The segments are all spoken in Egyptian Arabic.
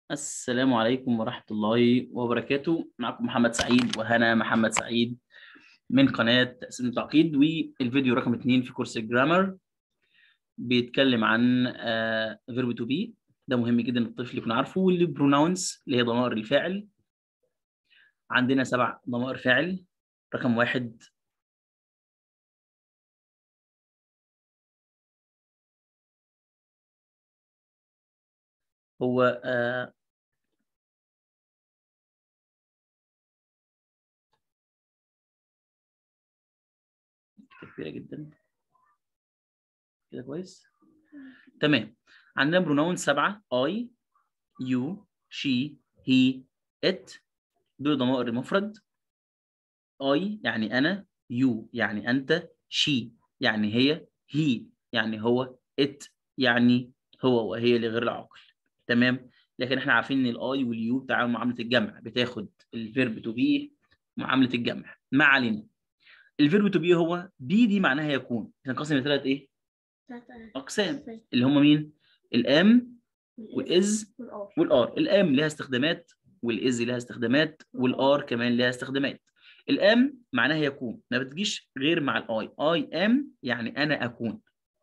السلام عليكم ورحمة الله وبركاته معكم محمد سعيد وهنا محمد سعيد من قناة تقسيم التعقيد والفيديو رقم اتنين في كورس الجرامر بيتكلم عن فيرب تو بي ده مهم جدا الطفل يكون عارفه والبروناونس اللي هي ضمائر الفاعل عندنا سبع ضمائر فاعل رقم واحد هو آه كبيرة جدا كده كويس تمام عندنا بروناون سبعة I you she he it دول ضمائر المفرد I يعني أنا you يعني أنت she يعني هي he يعني هو it يعني هو وهي لغير العاقل تمام لكن احنا عارفين ان الاي واليو بتاع معامله الجمع بتاخد الفيرب تو بي معامله الجمع ما علينا الفيرب تو بي هو بي دي معناها يكون تنقسم لثلاث ايه اقسام اللي هم مين الام والاز والار الام لها استخدامات والاز لها استخدامات والار كمان لها استخدامات الام معناها يكون ما بتجيش غير مع الاي اي ام يعني انا اكون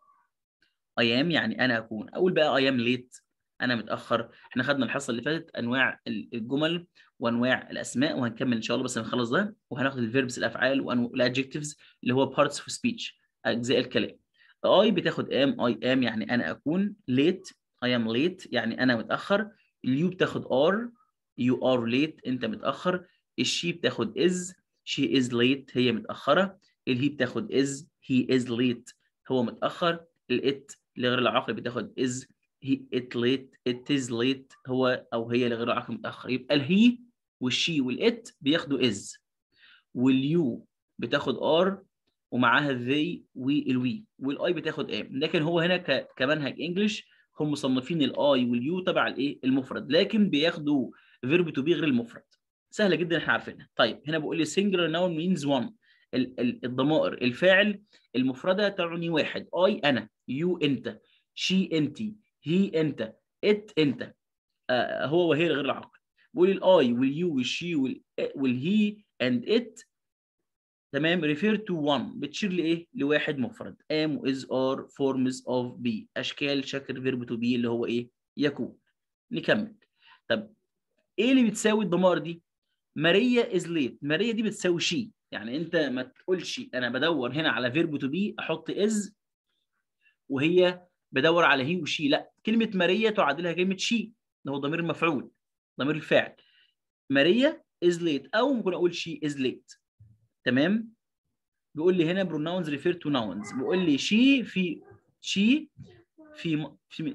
اي ام يعني انا اكون اقول بقى اي ام ليت انا متاخر احنا خدنا الحصه اللي فاتت انواع الجمل وانواع الاسماء وهنكمل ان شاء الله بس هنخلص ده وهناخد الفيربس الافعال والادجكتيفز اللي هو بارتس اوف سبيتش اجزاء الكلام اي بتاخد ام اي ام يعني انا اكون ليت اي ام ليت يعني انا متاخر اليو بتاخد ار يو ار ليت انت متاخر الشي بتاخد از شي از ليت هي متاخره الهي بتاخد از هي از ليت هو متاخر الات لغير العاقل بتاخد از هي ات ليت ات از ليت هو او هي لغير العاقل متاخر يبقى الهي والشي والات بياخدوا از واليو بتاخد ار ومعاها ذي والوي والاي بتاخد ام لكن هو هنا كمنهج انجلش هم مصنفين الاي واليو تبع الايه المفرد لكن بياخدوا فيرب تو بي غير المفرد سهله جدا احنا عارفينها طيب هنا بقول لي singular noun means one الضمائر الفاعل المفرده تعني واحد اي انا يو انت شي انت هي انت ات انت آه هو وهي غير العاقل بقول الاي واليو والشي والهي اند ات تمام refer to one بتشير لايه لواحد مفرد am is are forms of be اشكال شكل فيرب to be اللي هو ايه يكون نكمل طب ايه اللي بتساوي الضمائر دي ماريا از ليت ماريا دي بتساوي شي يعني انت ما تقولش انا بدور هنا على فيرب تو بي احط از وهي بدور على هي وشي لا كلمه ماريا تعادلها كلمه شي اللي هو ضمير المفعول ضمير الفاعل ماريا از ليت او ممكن اقول شي از ليت تمام بيقول لي هنا pronouns refer to nouns بيقول لي شي في شي في في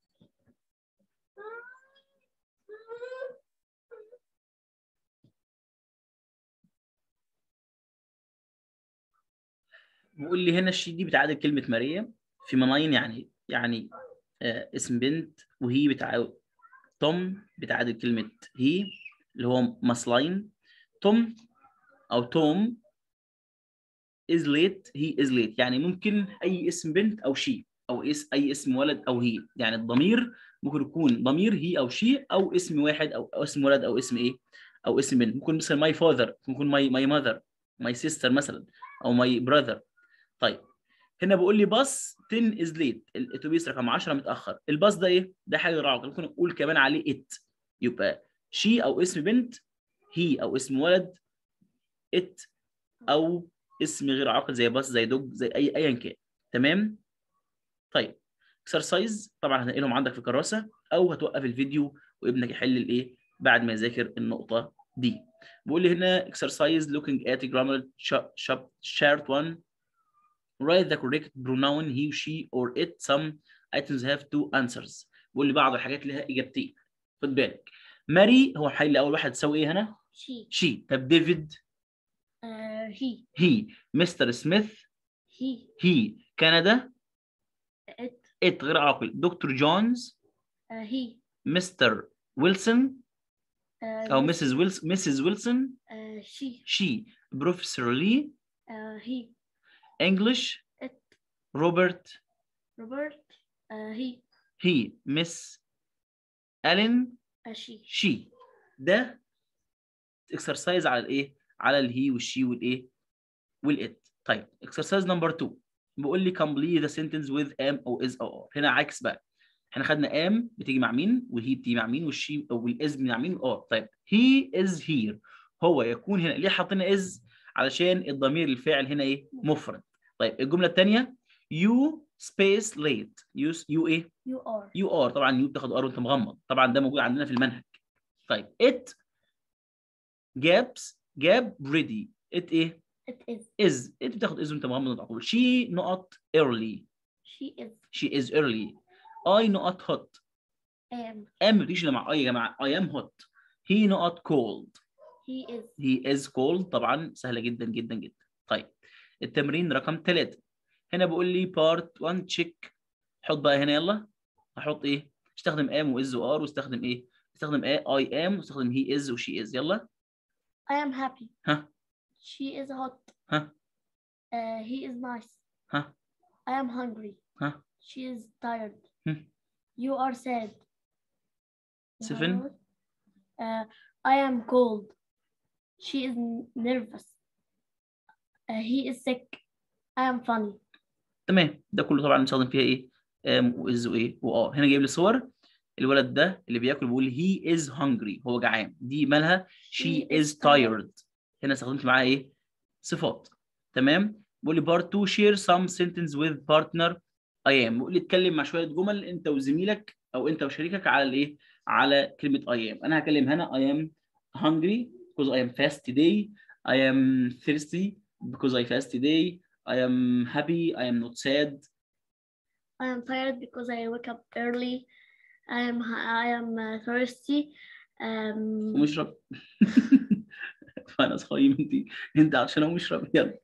بيقول لي هنا الشي دي بتعادل كلمة ماريا في مناين يعني يعني آه اسم بنت وهي بتعادل توم بتعادل كلمة هي اللي هو مصلاين توم أو توم is late he is late يعني ممكن أي اسم بنت أو شي أو اس أي اسم ولد أو هي يعني الضمير ممكن يكون ضمير هي أو شي أو اسم واحد أو, أو اسم ولد أو اسم إيه أو اسم بنت ممكن مثلا my father ممكن my my mother my sister مثلا أو my brother طيب هنا بيقول لي باص 10 is late الاتوبيس رقم 10 متاخر الباص ده ايه ده حاجه رعب ممكن نقول كمان عليه ات يبقى شي او اسم بنت هي او اسم ولد ات او اسم غير عاقل زي باص زي دوج زي اي ايا كان تمام طيب اكسرسايز طبعا هنقلهم عندك في كراسه او هتوقف الفيديو وابنك يحل الايه بعد ما يذاكر النقطه دي بيقول لي هنا اكسرسايز looking at grammar chart 1 write the correct pronoun he she or it some items have two answers بيقول لي بعض الحاجات لها اجابتين خد بالك ماري هو الحل اول واحد تساوي ايه هنا شي شي طب ديفيد هي هي مستر سميث هي هي كندا ات ات غير عاقل دكتور جونز هي مستر ويلسون او مسز ويلسون مسز ويلسون شي شي بروفيسور لي هي انجلش ات روبرت روبرت هي هي مس الين uh, she she ده اكسرسايز على الايه على الهي والشي والايه والات طيب اكسرسايز نمبر 2 بيقول لي complete the sentence with am او is او are هنا عكس بقى احنا خدنا am بتيجي مع مين وهي بتيجي مع مين والشي والاز مع مين اه طيب he is here هو يكون هنا ليه حاطين is علشان الضمير الفاعل هنا ايه مفرد طيب الجمله الثانيه you space late you you ايه you are يو ار طبعا يو بتاخد ار وانت مغمض طبعا ده موجود عندنا في المنهج طيب ات جابس جاب ريدي ات ايه it is از ات بتاخد از وانت مغمض على طول شي نقط early she is شي از early اي نقط hot am ام ما بتجيش إلا مع اي يا جماعه اي ام hot هي نقط cold he is هي از cold طبعا سهله جدا جدا جدا طيب التمرين رقم ثلاثة هنا بيقول لي بارت 1 تشيك حط بقى هنا يلا هحط ايه استخدم ام واز وار واستخدم ايه استخدم ايه اي ام واستخدم هي از وشي از يلا I am happy ها she is hot ها uh, he is nice ها I am hungry ها she is tired Hmm. you are sad Seven. uh, I am cold she is n- nervous uh, he is sick I am funny تمام ده كله طبعا بنستخدم فيها ايه ام واز وايه واه هنا جايب لي صور الولد ده اللي بياكل بيقول هي از hungry هو جعان دي مالها she She is is tired هنا استخدمت معاها ايه صفات تمام بيقول لي part 2 share some sentence with partner I am بيقول لي اتكلم مع شويه جمل انت وزميلك او انت وشريكك على الايه على كلمه I am انا هكلم هنا I am hungry because I am fast today I am thirsty because I fast today I am happy I am not sad I am tired because I wake up early I am I am uh, thirsty um, ومشرب فانا صايم انت انت عشان اقوم اشرب يلا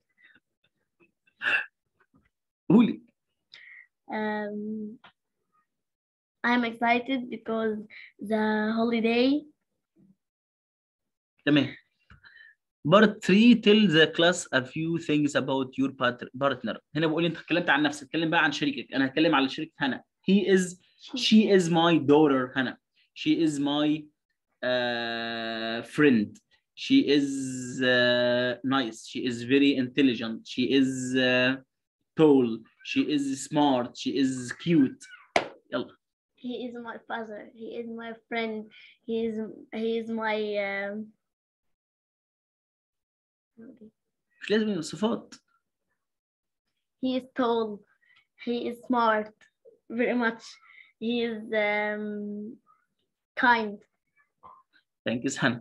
قولي um, I am excited because the holiday تمام بارت 3 tell the class a few things about your part- partner هنا بقول لي انت اتكلمت عن نفسك اتكلم بقى عن شريكك انا هتكلم على شريكة هنا he is she, she is my daughter هنا she is my uh, friend she is uh, nice she is very intelligent she is uh, tall she is smart she is cute يلا he is my father he is my friend he is he is my um, مش لازم يبقى صفات he is tall he is smart very much he is um, kind ثانك يو هنا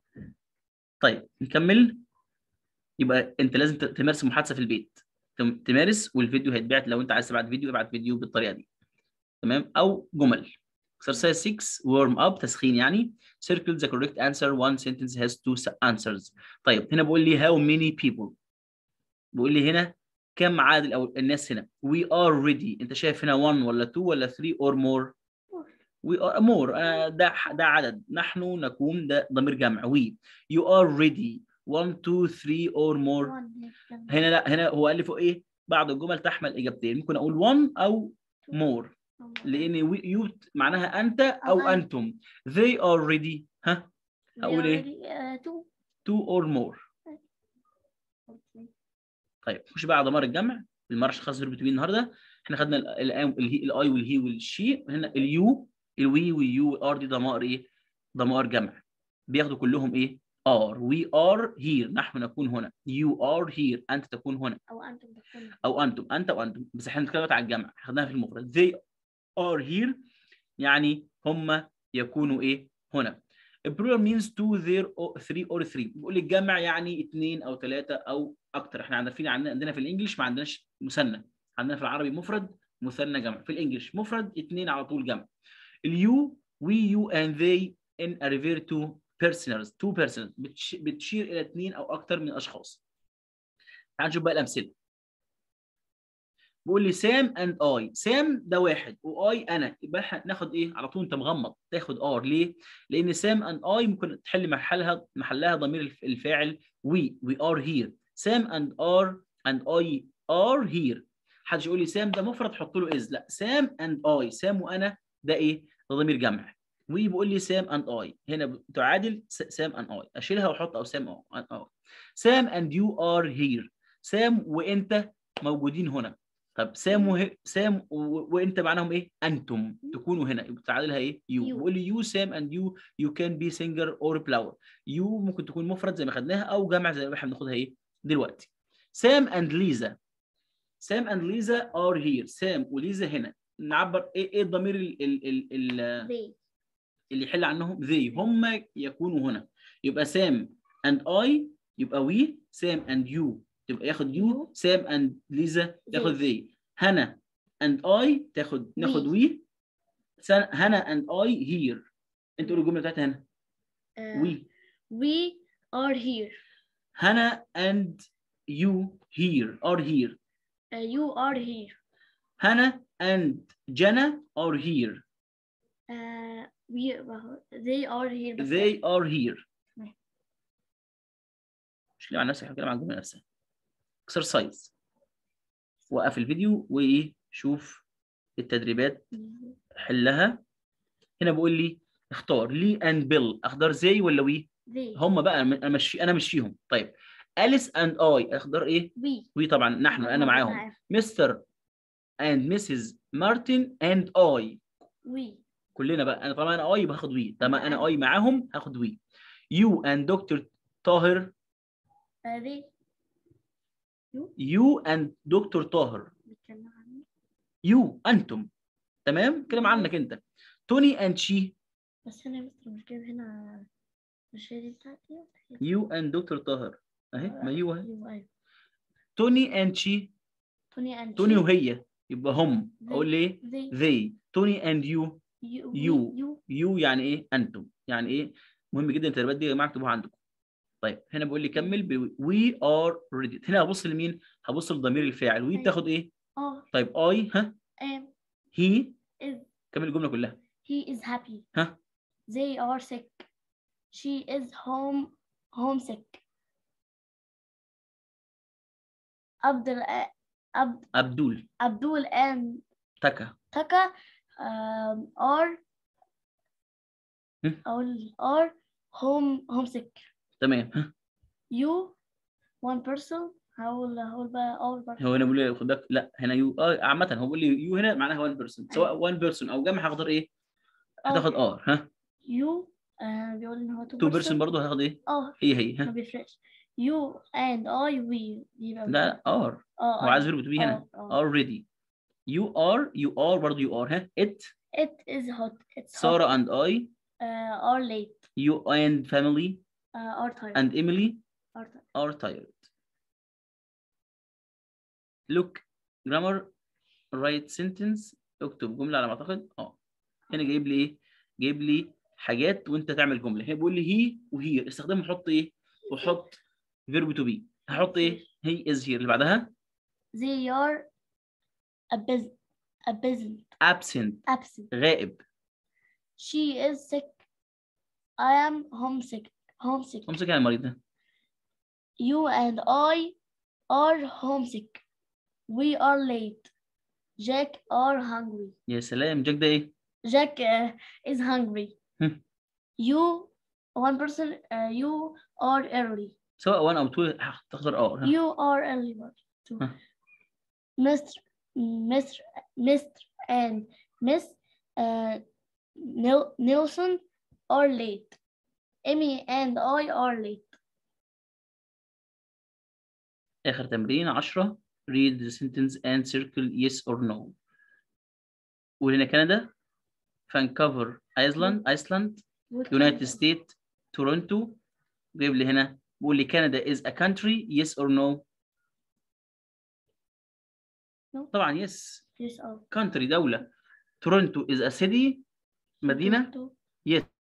طيب نكمل يبقى انت لازم ت- تمارس المحادثه في البيت تم- تمارس والفيديو هيتبعت لو انت عايز تبعت فيديو ابعت فيديو بالطريقه دي تمام او جمل exercise 6 warm up تسخين يعني circle the correct answer one sentence has two s- answers طيب هنا بقول لي how many people بقول لي هنا كم عدد او الناس هنا we are ready انت شايف هنا 1 ولا 2 ولا 3 or more we are more آه، ده ح- ده عدد نحن نكون ده ضمير جمع we you are ready 1 2 3 or more One, yes, هنا لا هنا هو قال لي فوق ايه بعض الجمل تحمل اجابتين ممكن اقول 1 او more um, لان we- you معناها انت او أو أنت. انتم they are ready ها they أقول إيه؟ already, uh, two. two or more Okay. طيب خش بقى على ضمائر الجمع المره الخاص بتوين النهارده احنا خدنا ال- الام والهي الاي والهي والشي هنا اليو الوي واليو والار دي ضمائر ايه ضمائر جمع بياخدوا كلهم ايه ار وي ار هير نحن نكون هنا يو ار هير انت تكون هنا أو أنتم تكونوا او انتم انت وانتم بس احنا بنتكلم على الجمع خدناها في المفرد they are here يعني هم يكونوا ايه هنا البلورال means two there or three or three بيقول لي الجمع يعني اثنين او ثلاثه او اكتر احنا عارفين عندنا عندنا في الانجليش ما عندناش مثنى عندنا في العربي مفرد مثنى جمع في الانجليش مفرد اثنين على طول جمع اليو we you and they in a refer to personals two persons بتش- بتشير الى اثنين او اكتر من اشخاص تعال نشوف بقى الامثله بيقول لي سام اند اي سام ده واحد واي انا يبقى احنا ناخد ايه على طول انت مغمض تاخد ار ليه لان سام اند اي ممكن تحل محلها محلها ضمير الف- الفاعل وي وي ار هير سام اند ار اند اي ار هير حد يقول لي سام ده مفرد حط له از لا سام اند اي سام وانا ده ايه ده ضمير جمع وبيقول لي سام اند اي هنا بتعادل سام اند اي اشيلها واحط او سام او اي سام اند يو ار هير سام وانت موجودين هنا طب سام وه... سام و... وانت معناهم ايه انتم تكونوا هنا يبقى تعادلها ايه يو You. بيقول لي يو سام اند يو يو كان بي سينجر اور بلاور يو ممكن تكون مفرد زي ما خدناها او جمع زي ما احنا بناخدها ايه دلوقتي سام اند ليزا سام اند ليزا ار هير سام وليزا هنا نعبر ايه ايه الضمير ال... ال... ال... ال... they اللي يحل عنهم they هم يكونوا هنا يبقى سام and I يبقى we سام and you تبقى ياخد you You. سام and ليزا تاخد They. they هنا and I تاخد ناخد we سن- هنا and I here انت قول الجمله بتاعتها هنا uh, we we are here هنا and you here are here uh, you are here هنا and جنى are here uh, we they are here بس they are here تمام. مش كلام عن نفسك هتكلم عن الجمله نفسها اكسرسايز وقف الفيديو وايه شوف التدريبات حلها هنا بيقول لي اختار لي اند بيل اختار زي ولا وي they هم بقى انا امشي انا امشيهم طيب اليس اند اي اختار ايه we وي طبعا نحن انا معاهم معاهم. مستر اند مسز مارتن اند اي we كلنا بقى انا طالما انا اي يبقى هاخد وي طالما انا اي معاهم هاخد وي يو اند دكتور طاهر uh, they يو اند دكتور طاهر بيتكلم عن يو انتم تمام كلام عنك انت توني اند شي بس هنا مستر مش جايب هنا مش هي دي بتاعتي يو اند دكتور طاهر اهي ما يو اهي ايوه ايوه توني اند شي توني اند توني وهي يبقى هم They. اقول ليه they they توني اند يو you You. we, you يو يعني ايه انتم يعني ايه مهم جدا التدريبات دي يا جماعه اكتبوها عندكم طيب هنا بيقول لي كمل ب we are ready هنا هبص لمين هبص لضمير الفاعل وي أيوة. بتاخد ايه are طيب اي ها am he is كمل الجمله كلها he is happy ها they are sick she is home homesick Abdul Ab, عبدول Abdul and تكا Taka um, are هم؟ are are home homesick تمام ها you one person هقول هقول بقى all person هو هنا بيقول لي خد بالك لا هنا يو اه عامه هو بيقول لي يو هنا معناها 1 بيرسون سواء 1 بيرسون او جمع هختار ايه هتاخد ار ها you آه بيقول ان هو two 2 بيرسون برضه هتاخد ايه اه هي هي ما ها بيفرقش you and I we يبقى لا ار اه هو عايز فيرب تو بي هنا اه اه already you are you are برضه you are ها it it is hot it's hot Sarah and I uh, are late you and family uh, are tired and Emily are tired are tired look grammar write sentence اكتب جملة على ما اعتقد اه هنا جايب لي ايه جايب لي حاجات وانت تعمل جملة هنا بيقول لي هي وهي استخدمهم حط ايه وحط verb to be هحط ايه هي is here اللي بعدها they are a bus a busy absent absent غائب she is sick I am homesick homesick امسك يعني المريض ده you and I are homesick we are late Jack are hungry يا سلام جاك ده ايه Jack uh, is hungry هم. you one person uh, you are early سواء 1 او 2 هتختار اه ها. You are early bird too. Huh. Mr. Mr. Mr. and Miss uh, Nil- Nilsson are late. Amy and I are late. اخر تمرين 10 read the sentence and circle yes or no وهنا كندا فانكوفر ايسلاند ايسلاند What يونايتد kind of- ستيت تورونتو جايب لي هنا بيقول لي كندا is a country yes or no No. طبعا yes Yes, oh. country دولة تورونتو is a city مدينة Toronto. yes